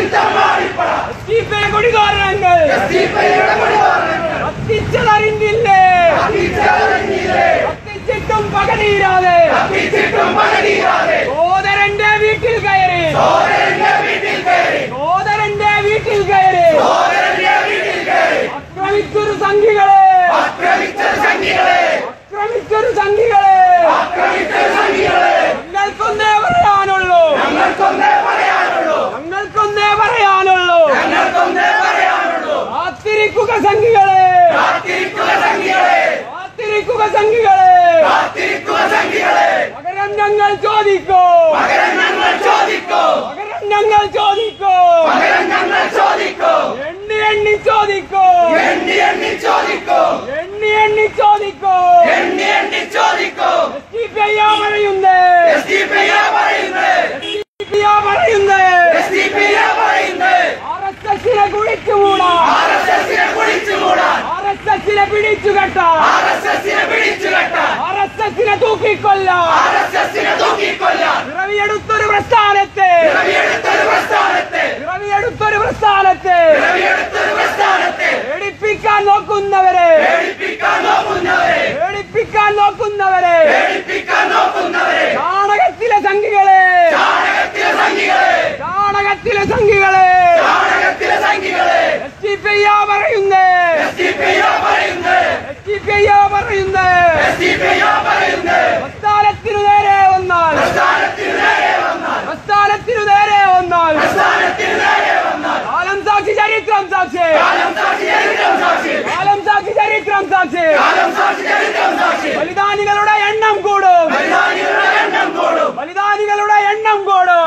SDPI കൊടികാരണങ്ങൾ കത്തിച്ചതറിഞ്ഞില്ലേ കത്തിച്ചിട്ടും പകതീരാതെ സോദരന്റെ വീട്ടിൽ കയറി സോദരന്റെ വീട്ടിൽ കയറി ആക്രമിച്ചൊരു സംഘികളെ ആക്രമിച്ചൊരു സംഘികളെ ഞങ്ങൾക്കൊന്നേ പറയാനുള്ളൂ ഞങ്ങൾക്കൊന്നേ പറയാനുള്ളൂ കാത്തിരിക്കുക സംഘികളെ കാത്തിരിക്കുക സംഘികളെ പകരം ഞങ്ങൾ ചോദിക്കോ പകരം ഞങ്ങൾ ചോദിക്കോ എണ്ണി എണ്ണി ചോദിക്കോ എണ്ണി എണ്ണി ചോദിക്കോ SDPI യാ പറയുന്നേ SDPI യാ പറയുന്നേ ആർഎസ്എസിനെ കുഴിച്ചുകൂടാ ആർഎസ്എസിനെ പിടിച്ചുകെട്ടാ ആർഎസ്എസിനെ തൂക്കിക്കൊല്ലാം പിറവിയെടുത്തൊരു പ്രസ്ഥാനത്തെ പിറവിയെടുത്തൊരു പ്രസ്ഥാനത്തെ പേടിപ്പിക്കാൻ നോക്കുന്നവരെ പേടിപ്പിക്കാൻ നോക്കുന്നവരെ നാടകത്തിലെ സംഘികളെ നാടകത്തിലെ സംഘികളെ എസ് ടി പി പറയുന്നേ എസ് ടി പി പറയുന്നേ പ്രസ്ഥാനത്തിനു നേരെ വന്നാൽ പ്രസ്ഥാനത്തിനു നേരെ വന്നാൽ കാലം സാക്ഷി ചരിത്രം സാക്ഷി കാലം സാക്ഷി ചരിത്രം സാക്ഷി ബലിദാനികളുടെ എണ്ണം കൂടും ബലിദാനികളുടെ എണ്ണം കൂടും